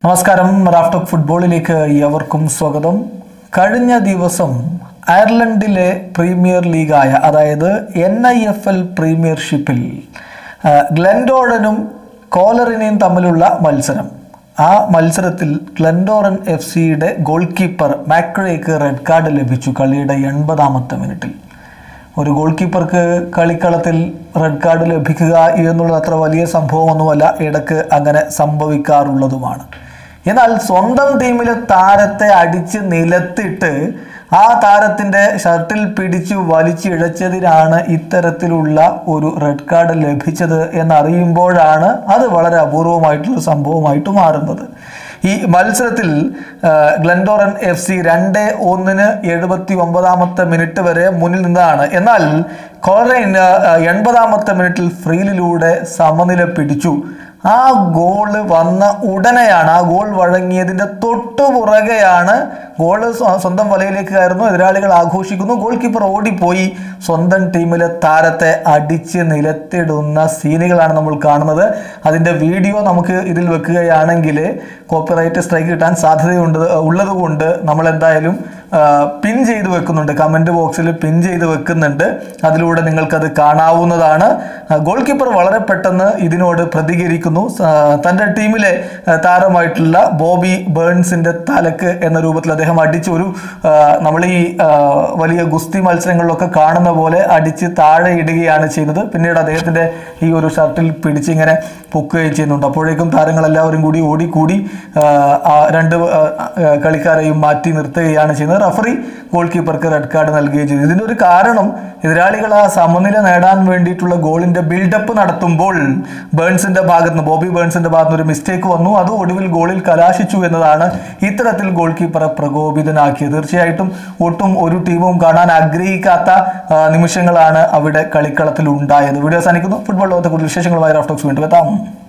നമസ്കാരം റാഫ്റ്റോക്ക് ഫുട്ബോളിലേക്ക് ഏവർക്കും സ്വാഗതം കഴിഞ്ഞ ദിവസം അയർലൻഡിലെ പ്രീമിയർ ലീഗായ അതായത് എൻ ഐ എഫ് എൽ പ്രീമിയർഷിപ്പിൽ ആ, ഗ്ലെൻഡോറനും കോലറിനെയും തമ്മിലുള്ള മത്സരം ആ മത്സരത്തിൽ ഗ്ലെൻഡോറൻ എഫ് സിയുടെ ഗോൾ കീപ്പർ മാക്രേക്ക് റെഡ് കാർഡ് ലഭിച്ചു കളിയുടെ എൺപതാമത്തെ മിനിറ്റിൽ ഒരു ഗോൾ കീപ്പർക്ക് കളിക്കളത്തിൽ റെഡ് കാർഡ് ലഭിക്കുക എന്നുള്ളത് അത്ര വലിയ സംഭവമൊന്നുമല്ല ഇടക്ക് അങ്ങനെ സംഭവിക്കാറുള്ളതുമാണ് എന്നാൽ സ്വന്തം ടീമിലെ താരത്തെ അടിച്ച് നിലത്തിട്ട് ആ താരത്തിൻ്റെ ഷർട്ടിൽ പിടിച്ചു വലിച്ചിഴച്ചതിനാണ് ഇത്തരത്തിലുള്ള ഒരു റെഡ് കാർഡ് ലഭിച്ചത് എന്നറിയുമ്പോഴാണ് അത് വളരെ അപൂർവമായിട്ടുള്ള സംഭവമായിട്ട് മാറുന്നത് ഈ മത്സരത്തിൽ ആ, ഗ്ലെൻഡോറൻ എഫ് സി രണ്ട് ഒന്നിന് എഴുപത്തി ഒമ്പതാമത്തെ മിനിറ്റ് വരെ മുന്നിൽ നിന്നതാണ് എന്നാൽ കോളറൈൻ എൺപതാമത്തെ മിനിറ്റിൽ ഫ്രീലിലൂടെ സമനില പിടിച്ചു ആ ഗോള് വന്ന ഉടനെയാണ് ആ ഗോൾ വഴങ്ങിയതിൻ്റെ തൊട്ടു പുറകെയാണ് ഗോള് സ്വ- സ്വന്തം വലയിലേക്ക് കയറുന്നു എതിരാളികൾ ആഘോഷിക്കുന്നു ഗോൾ കീപ്പർ ഓടിപ്പോയി സ്വന്തം ടീമിലെ താരത്തെ അടിച്ച് നിലത്തിടുന്ന സീനുകളാണ് നമ്മൾ കാണുന്നത് അതിൻ്റെ വീഡിയോ നമുക്ക് ഇതിൽ വെക്കുകയാണെങ്കിൽ കോപ്പിറൈറ്റ് സ്ട്രൈക്ക് കിട്ടാൻ സാധ്യതയുണ്ട് ഉള്ളത് കൊണ്ട് നമ്മൾ എന്തായാലും പിൻ ചെയ്ത് വെക്കുന്നുണ്ട് കമൻറ്റ് ബോക്സിൽ പിൻ ചെയ്ത് വെക്കുന്നുണ്ട് അതിലൂടെ നിങ്ങൾക്കത് കാണാവുന്നതാണ് ആ, ഗോൾ കീപ്പർ വളരെ പെട്ടെന്ന് ഇതിനോട് പ്രതികരിക്കുന്നു സ- തൻ്റെ ടീമിലെ ആ, താരമായിട്ടുള്ള ബോബി ബേൺസിൻ്റെ തലക്ക് എന്ന രൂപത്തിൽ അദ്ദേഹം അടിച്ച് ഒരു ആ, നമ്മൾ ഈ ആ, വലിയ ഗുസ്തി മത്സരങ്ങളിലൊക്കെ കാണുന്ന പോലെ അടിച്ച് താഴെ ഇടുകയാണ് ചെയ്യുന്നത് പിന്നീട് അദ്ദേഹത്തിൻ്റെ ഈ ഒരു ഷർട്ടിൽ പിടിച്ച് ഇങ്ങനെ പൊക്കുകയും ചെയ്യുന്നുണ്ട് അപ്പോഴേക്കും താരങ്ങളെല്ലാവരും കൂടി ഓടിക്കൂടി ആ, ആ രണ്ട് ആ, ആ, കളിക്കാരെയും മാറ്റി നിർത്തുകയാണ് ചെയ്യുന്നത് റഫറി ഗോൾ കീപ്പർക്ക് റെഡ് കാർഡ് നൽകുകയും ചെയ്തു ഇതിൻ്റെ ഒരു കാരണം എതിരാളികൾ ആ സമനില നേടാൻ വേണ്ടിയിട്ടുള്ള ഗോളിന്റെ ബിൽഡപ്പ് നടത്തുമ്പോൾ ബേൺസിന്റെ ഭാഗത്ത് നിന്ന് ബോബി ബേൺസിന്റെ ഭാഗത്ത് നിന്ന് ഒരു മിസ്റ്റേക്ക് വന്നു അത് ഒടുവിൽ ഗോളിൽ കലാശിച്ചു എന്നതാണ് ഇത്തരത്തിൽ ഗോൾ കീപ്പറെ പ്രകോപിതനാക്കിയത് തീർച്ചയായിട്ടും ഒട്ടും ഒരു ടീമും കാണാൻ ആഗ്രഹിക്കാത്ത ആ, നിമിഷങ്ങളാണ് അവിടെ കളിക്കളത്തിൽ ഉണ്ടായത് വീഡിയോ അവസാനിക്കുന്നു ഫുട്ബോൾ ലോകത്തെ കൂടുതൽ വിശേഷങ്ങളുമായി റാഫ്റ്റോക്സ് വീണ്ടും എത്താം